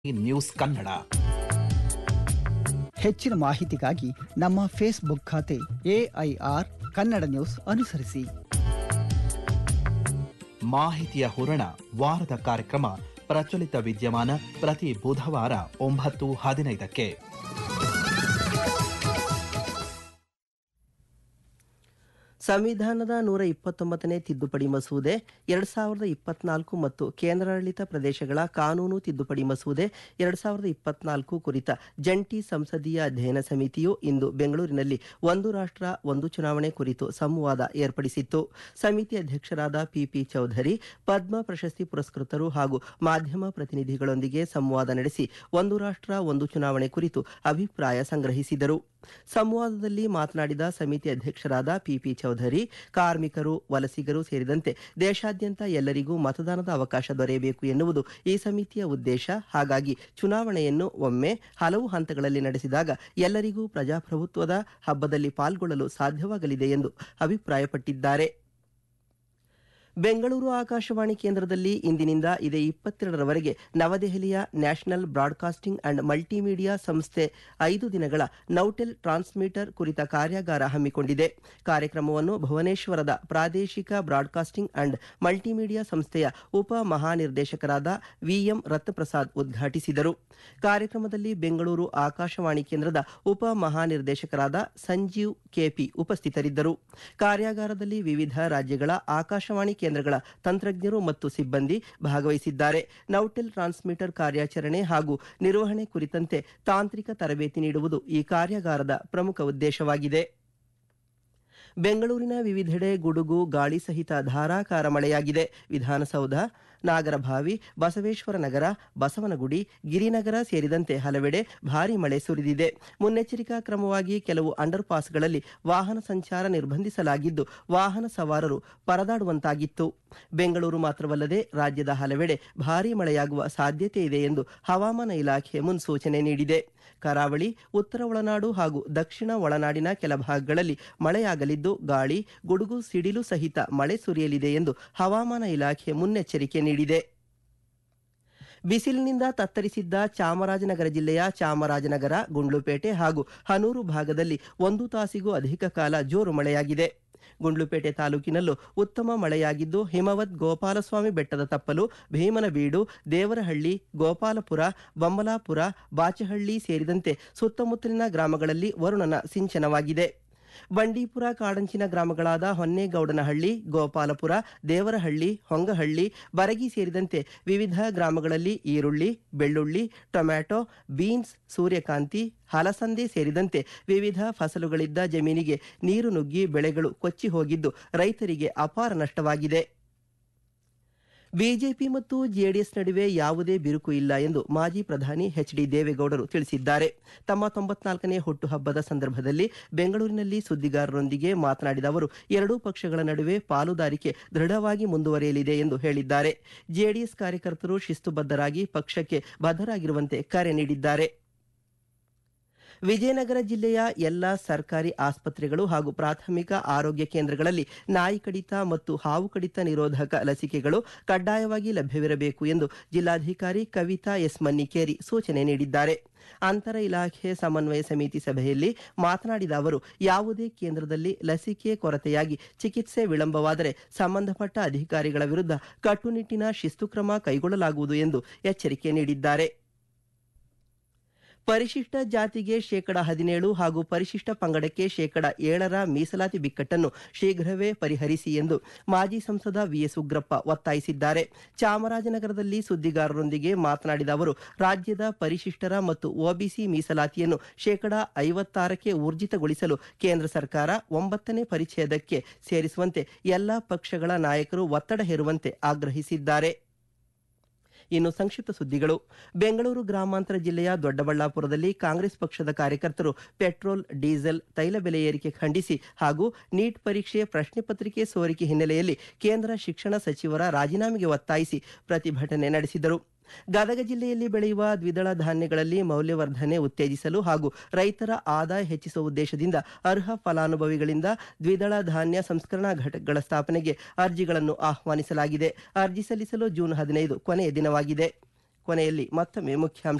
news Kannada ಹೆಚ್ಚಿನ ಮಾಹಿತಿಗಾಗಿ ನಮ್ಮ ಫೇಸ್ಬುಕ್ ಖಾತೆ ಎಐಆರ್ ಕನ್ನಡ ನ್ಯೂಸ್ ಅನುಸರಿಸಿ ಮಾಹಿತಿಯ ಹೂರಣ ವಾರದ ಕಾರ್ಯಕ್ರಮ ಪ್ರಚಲಿತ ವಿದ್ಯಮಾನ ಪ್ರತಿ ಬುಧವಾರ ಒಂಬತ್ತು ಹದಿನೈದಕ್ಕೆ ಸಂವಿಧಾನದ ನೂರ ಇಪ್ಪತ್ತೊಂಬತ್ತನೇ ತಿದ್ದುಪಡಿ ಮಸೂದೆ ಎರಡ್ ಸಾವಿರದ ಇಪ್ಪತ್ನಾಲ್ಕು ಮತ್ತು ಕೇಂದ್ರಾಡಳಿತ ಪ್ರದೇಶಗಳ ಕಾನೂನು ತಿದ್ದುಪಡಿ ಮಸೂದೆ ಎರಡ್ ಸಾವಿರದ ಇಪ್ಪತ್ನಾಲ್ಕು ಕುರಿತ ಜಂಟಿ ಸಂಸದೀಯ ಅಧ್ಯಯನ ಸಮಿತಿಯು ಇಂದು ಬೆಂಗಳೂರಿನಲ್ಲಿ ಒಂದು ರಾಷ್ಟ್ರ ಒಂದು ಚುನಾವಣೆ ಕುರಿತು ಸಂವಾದ ಏರ್ಪಡಿಸಿತ್ತು ಸಮಿತಿ ಅಧ್ಯಕ್ಷರಾದ ಪಿಪಿ ಚೌಧರಿ ಪದ್ಮ ಪ್ರಶಸ್ತಿ ಪುರಸ್ಕೃತರು ಹಾಗೂ ಮಾಧ್ಯಮ ಪ್ರತಿನಿಧಿಗಳೊಂದಿಗೆ ಸಂವಾದ ನಡೆಸಿ ಒಂದು ರಾಷ್ಟ್ರ ಒಂದು ಚುನಾವಣೆ ಕುರಿತು ಅಭಿಪ್ರಾಯ ಸಂಗ್ರಹಿಸಿದರು ಸಂವಾದದಲ್ಲಿ ಮಾತನಾಡಿದ ಸಮಿತಿ ಅಧ್ಯಕ್ಷರಾದ ಪಿಪಿ ಚೌಧರಿ ಕಾರ್ಮಿಕರು ವಲಸಿಗರು ಸೇರಿದಂತೆ ದೇಶಾದ್ಯಂತ ಎಲ್ಲರಿಗೂ ಮತದಾನದ ಅವಕಾಶ ದೊರೆಯಬೇಕು ಎನ್ನುವುದು ಈ ಸಮಿತಿಯ ಉದ್ದೇಶ ಹಾಗಾಗಿ ಚುನಾವಣೆಯನ್ನು ಒಮ್ಮೆ ಹಲವು ಹಂತಗಳಲ್ಲಿ ನಡೆಸಿದಾಗ ಎಲ್ಲರಿಗೂ ಪ್ರಜಾಪ್ರಭುತ್ವದ ಹಬ್ಬದಲ್ಲಿ ಪಾಲ್ಗೊಳ್ಳಲು ಸಾಧ್ಯವಾಗಲಿದೆ ಎಂದು ಅಭಿಪ್ರಾಯಪಟ್ಟಿದ್ದಾರೆ ಬೆಂಗಳೂರು ಆಕಾಶವಾಣಿ ಕೇಂದ್ರದಲ್ಲಿ ಇಂದಿನಿಂದ ಇದೇ ಇಪ್ಪತ್ತೆರಡರವರೆಗೆ ನವದೆಹಲಿಯ ನ್ಯಾಷನಲ್ ಬ್ರಾಡ್ಕಾಸ್ಟಿಂಗ್ ಅಂಡ್ ಮಲ್ಟಿಮೀಡಿಯಾ ಸಂಸ್ಥೆ ಐದು ದಿನಗಳ ನೌಟೆಲ್ ಟ್ರಾನ್ಸ್ಮಿಟರ್ ಕುರಿತ ಕಾರ್ಯಾಗಾರ ಹಮ್ಮಿಕೊಂಡಿದೆ ಕಾರ್ಯಕ್ರಮವನ್ನು ಭುವನೇಶ್ವರದ ಪ್ರಾದೇಶಿಕ ಬ್ರಾಡ್ಕಾಸ್ಟಿಂಗ್ ಅಂಡ್ ಮಲ್ಟಿಮೀಡಿಯಾ ಸಂಸ್ಥೆಯ ಉಪ ಮಹಾನಿರ್ದೇಶಕರಾದ ವಿಎಂ ರತ್ನಪ್ರಸಾದ್ ಉದ್ಘಾಟಿಸಿದರು ಕಾರ್ಯಕ್ರಮದಲ್ಲಿ ಬೆಂಗಳೂರು ಆಕಾಶವಾಣಿ ಕೇಂದ್ರದ ಉಪ ಮಹಾನಿರ್ದೇಶಕರಾದ ಸಂಜೀವ್ ಕೆಪಿ ಉಪಸ್ಥಿತರಿದ್ದರು ಕಾರ್ಯಾಗಾರದಲ್ಲಿ ವಿವಿಧ ರಾಜ್ಯಗಳ ಆಕಾಶವಾಣಿ ಕೇಂದ್ರಗಳ ತಂತ್ರಜ್ಞರು ಮತ್ತು ಸಿಬ್ಬಂದಿ ಭಾಗವಹಿಸಿದ್ದಾರೆ ನೌಟೆಲ್ ಟ್ರಾನ್ಸ್ಮಿಟರ್ ಕಾರ್ಯಾಚರಣೆ ಹಾಗೂ ನಿರ್ವಹಣೆ ಕುರಿತಂತೆ ತಾಂತ್ರಿಕ ತರಬೇತಿ ನೀಡುವುದು ಈ ಕಾರ್ಯಾಗಾರದ ಪ್ರಮುಖ ಉದ್ದೇಶವಾಗಿದೆ ಬೆಂಗಳೂರಿನ ವಿವಿಧೆಡೆ ಗುಡುಗು ಗಾಳಿ ಸಹಿತ ಧಾರಾಕಾರ ಮಳೆಯಾಗಿದೆ ವಿಧಾನಸೌಧ ನಾಗರಭಾವಿ ಬಸವೇಶ್ವರ ನಗರ ಬಸವನಗುಡಿ ಗಿರಿನಗರ ಸೇರಿದಂತೆ ಹಲವೆಡೆ ಭಾರೀ ಮಳೆ ಸುರಿದಿದೆ ಮುನ್ನೆಚ್ಚರಿಕಾ ಕ್ರಮವಾಗಿ ಕೆಲವು ಅಂಡರ್ ಪಾಸ್ಗಳಲ್ಲಿ ವಾಹನ ಸಂಚಾರ ನಿರ್ಬಂಧಿಸಲಾಗಿದ್ದು ವಾಹನ ಸವಾರರು ಪರದಾಡುವಂತಾಗಿತ್ತು ಬೆಂಗಳೂರು ಮಾತ್ರವಲ್ಲದೆ ರಾಜ್ಯದ ಹಲವೆಡೆ ಭಾರೀ ಮಳೆಯಾಗುವ ಸಾಧ್ಯತೆ ಇದೆ ಎಂದು ಹವಾಮಾನ ಇಲಾಖೆ ಮುನ್ಸೂಚನೆ ನೀಡಿದೆ ಕರಾವಳಿ ಉತ್ತರ ಒಳನಾಡು ಹಾಗೂ ದಕ್ಷಿಣ ಒಳನಾಡಿನ ಕೆಲ ಭಾಗಗಳಲ್ಲಿ ಮಳೆಯಾಗಲಿದ್ದು ಗಾಳಿ ಗುಡುಗು ಸಿಡಿಲು ಸಹಿತ ಮಳೆ ಸುರಿಯಲಿದೆ ಎಂದು ಹವಾಮಾನ ಇಲಾಖೆ ಮುನ್ನೆಚ್ಚರಿಕೆ ನೀಡಿದೆ ಬಿಸಿಲಿನಿಂದ ತತ್ತರಿಸಿದ್ದ ಚಾಮರಾಜನಗರ ಜಿಲ್ಲೆಯ ಚಾಮರಾಜನಗರ ಗುಂಡ್ಲುಪೇಟೆ ಹಾಗೂ ಹನೂರು ಭಾಗದಲ್ಲಿ ಒಂದು ತಾಸಿಗೂ ಅಧಿಕ ಕಾಲ ಜೋರು ಮಳೆಯಾಗಿದೆ ಗುಂಡ್ಲುಪೇಟೆ ತಾಲೂಕಿನಲ್ಲೂ ಉತ್ತಮ ಮಳೆಯಾಗಿದ್ದು ಹಿಮವದ್ ಗೋಪಾಲಸ್ವಾಮಿ ಬೆಟ್ಟದ ತಪ್ಪಲು ಭೀಮನಬೀಡು ದೇವರಹಳ್ಳಿ ಗೋಪಾಲಪುರ ಬೊಮ್ಮಲಾಪುರ ಬಾಚಹಳ್ಳಿ ಸೇರಿದಂತೆ ಸುತ್ತಮುತ್ತಲಿನ ಗ್ರಾಮಗಳಲ್ಲಿ ವರುಣನ ಸಿಂಚನವಾಗಿದೆ ಬಂಡೀಪುರ ಕಾಡಂಚಿನ ಗ್ರಾಮಗಳಾದ ಹೊನ್ನೇಗೌಡನಹಳ್ಳಿ ಗೋಪಾಲಪುರ ದೇವರಹಳ್ಳಿ ಹೊಂಗಹಳ್ಳಿ ಬರಗಿ ಸೇರಿದಂತೆ ವಿವಿಧ ಗ್ರಾಮಗಳಲ್ಲಿ ಈರುಳ್ಳಿ ಬೆಳ್ಳುಳ್ಳಿ ಟೊಮ್ಯಾಟೊ ಬೀನ್ಸ್ ಸೂರ್ಯಕಾಂತಿ ಹಲಸಂದೆ ಸೇರಿದಂತೆ ವಿವಿಧ ಫಸಲುಗಳಿದ್ದ ಜಮೀನಿಗೆ ನೀರು ನುಗ್ಗಿ ಬೆಳೆಗಳು ಕೊಚ್ಚಿ ಹೋಗಿದ್ದು ರೈತರಿಗೆ ಅಪಾರ ನಷ್ಟವಾಗಿದೆ ಬಿಜೆಪಿ ಮತ್ತು ಜೆಡಿಎಸ್ ನಡುವೆ ಯಾವುದೇ ಬಿರುಕು ಇಲ್ಲ ಎಂದು ಮಾಜಿ ಪ್ರಧಾನಿ ಎಚ್ ಡಿ ದೇವೇಗೌಡರು ತಿಳಿಸಿದ್ದಾರೆ ತಮ್ಮ ತೊಂಬತ್ನಾಲ್ಕನೇ ಹುಟ್ಟುಹಬ್ಬದ ಸಂದರ್ಭದಲ್ಲಿ ಬೆಂಗಳೂರಿನಲ್ಲಿ ಸುದ್ದಿಗಾರರೊಂದಿಗೆ ಮಾತನಾಡಿದ ಅವರು ಎರಡೂ ಪಕ್ಷಗಳ ನಡುವೆ ಪಾಲುದಾರಿಕೆ ದೃಢವಾಗಿ ಮುಂದುವರಿಯಲಿದೆ ಎಂದು ಹೇಳಿದ್ದಾರೆ ಜೆಡಿಎಸ್ ಕಾರ್ಯಕರ್ತರು ಶಿಸ್ತುಬದ್ಧರಾಗಿ ಪಕ್ಷಕ್ಕೆ ಬದ್ಧರಾಗಿರುವಂತೆ ಕರೆ ನೀಡಿದ್ದಾರೆ ವಿಜಯನಗರ ಜಿಲ್ಲೆಯ ಎಲ್ಲ ಸರ್ಕಾರಿ ಆಸ್ಪತ್ರೆಗಳು ಹಾಗೂ ಪ್ರಾಥಮಿಕ ಆರೋಗ್ಯ ಕೇಂದ್ರಗಳಲ್ಲಿ ನಾಯಿ ಕಡಿತ ಮತ್ತು ಹಾವು ಕಡಿತ ನಿರೋಧಕ ಲಸಿಕೆಗಳು ಕಡ್ಡಾಯವಾಗಿ ಲಭ್ಯವಿರಬೇಕು ಎಂದು ಜಿಲ್ಲಾಧಿಕಾರಿ ಕವಿತಾ ಎಸ್ ಮನ್ನಿಕೇರಿ ಸೂಚನೆ ನೀಡಿದ್ದಾರೆ ಅಂತರ ಇಲಾಖೆ ಸಮನ್ವಯ ಸಮಿತಿ ಸಭೆಯಲ್ಲಿ ಮಾತನಾಡಿದ ಅವರು ಯಾವುದೇ ಕೇಂದ್ರದಲ್ಲಿ ಲಸಿಕೆ ಕೊರತೆಯಾಗಿ ಚಿಕಿತ್ಸೆ ವಿಳಂಬವಾದರೆ ಸಂಬಂಧಪಟ್ಟ ಅಧಿಕಾರಿಗಳ ವಿರುದ್ಧ ಕಟ್ಟುನಿಟ್ಟಿನ ಶಿಸ್ತು ಕ್ರಮ ಕೈಗೊಳ್ಳಲಾಗುವುದು ಎಂದು ಎಚ್ಚರಿಕೆ ನೀಡಿದ್ದಾರೆ ಪರಿಶಿಷ್ಟ ಜಾತಿಗೆ ಶೇಕಡ ಹದಿನೇಳು ಹಾಗೂ ಪರಿಶಿಷ್ಟ ಪಂಗಡಕ್ಕೆ ಶೇಕಡ ಏಳರ ಮೀಸಲಾತಿ ಬಿಕ್ಕಟ್ಟನ್ನು ಶೀಘ್ರವೇ ಪರಿಹರಿಸಿ ಎಂದು ಮಾಜಿ ಸಂಸದ ವಿಎಸ್ ಉಗ್ರಪ್ಪ ಒತ್ತಾಯಿಸಿದ್ದಾರೆ ಚಾಮರಾಜನಗರದಲ್ಲಿ ಸುದ್ದಿಗಾರರೊಂದಿಗೆ ಮಾತನಾಡಿದ ಅವರು ರಾಜ್ಯದ ಪರಿಶಿಷ್ಟರ ಮತ್ತು ಒಬಿಸಿ ಮೀಸಲಾತಿಯನ್ನು ಶೇಕಡ ಐವತ್ತಾರಕ್ಕೆ ಊರ್ಜಿತಗೊಳಿಸಲು ಕೇಂದ್ರ ಸರ್ಕಾರ ಒಂಬತ್ತನೇ ಪರಿಚ್ಛೇದಕ್ಕೆ ಸೇರಿಸುವಂತೆ ಎಲ್ಲಾ ಪಕ್ಷಗಳ ನಾಯಕರು ಒತ್ತಡ ಹೇರುವಂತೆ ಆಗ್ರಹಿಸಿದ್ದಾರೆ ಇನ್ನು ಸಂಕ್ಷಿಪ್ತ ಸುದ್ದಿಗಳು ಬೆಂಗಳೂರು ಗ್ರಾಮಾಂತರ ಜಿಲ್ಲೆಯ ದೊಡ್ಡಬಳ್ಳಾಪುರದಲ್ಲಿ ಕಾಂಗ್ರೆಸ್ ಪಕ್ಷದ ಕಾರ್ಯಕರ್ತರು ಪೆಟ್ರೋಲ್ ಡೀಸೆಲ್ ತೈಲ ಬೆಲೆ ಏರಿಕೆ ಖಂಡಿಸಿ ಹಾಗೂ ನೀಟ್ ಪರೀಕ್ಷೆ ಪ್ರಶ್ನೆ ಪತ್ರಿಕೆ ಸೋರಿಕೆ ಹಿನ್ನೆಲೆಯಲ್ಲಿ ಕೇಂದ್ರ ಶಿಕ್ಷಣ ಸಚಿವರ ರಾಜೀನಾಮೆಗೆ ಒತ್ತಾಯಿಸಿ ಪ್ರತಿಭಟನೆ ನಡೆಸಿದರು ಗದಗ ಜಿಲ್ಲೆಯಲ್ಲಿ ಬೆಳೆಯುವ ದ್ವಿದಳ ಧಾನ್ಯಗಳಲ್ಲಿ ಮೌಲ್ಯವರ್ಧನೆ ಉತ್ತೇಜಿಸಲು ಹಾಗೂ ರೈತರ ಆದಾಯ ಹೆಚ್ಚಿಸುವ ಉದ್ದೇಶದಿಂದ ಅರ್ಹ ಫಲಾನುಭವಿಗಳಿಂದ ದ್ವಿದಳ ಧಾನ್ಯ ಸಂಸ್ಕರಣಾ ಘಟಕಗಳ ಸ್ಥಾಪನೆಗೆ ಅರ್ಜಿಗಳನ್ನು ಆಹ್ವಾನಿಸಲಾಗಿದೆ ಅರ್ಜಿ ಸಲ್ಲಿಸಲು ಜೂನ್ ಹದಿನೈದು ಕೊನೆಯ ದಿನವಾಗಿದೆ ಕೊನೆಯಲ್ಲಿ ಮತ್ತೊಮ್ಮೆ ಮುಖ್ಯಾಂಶ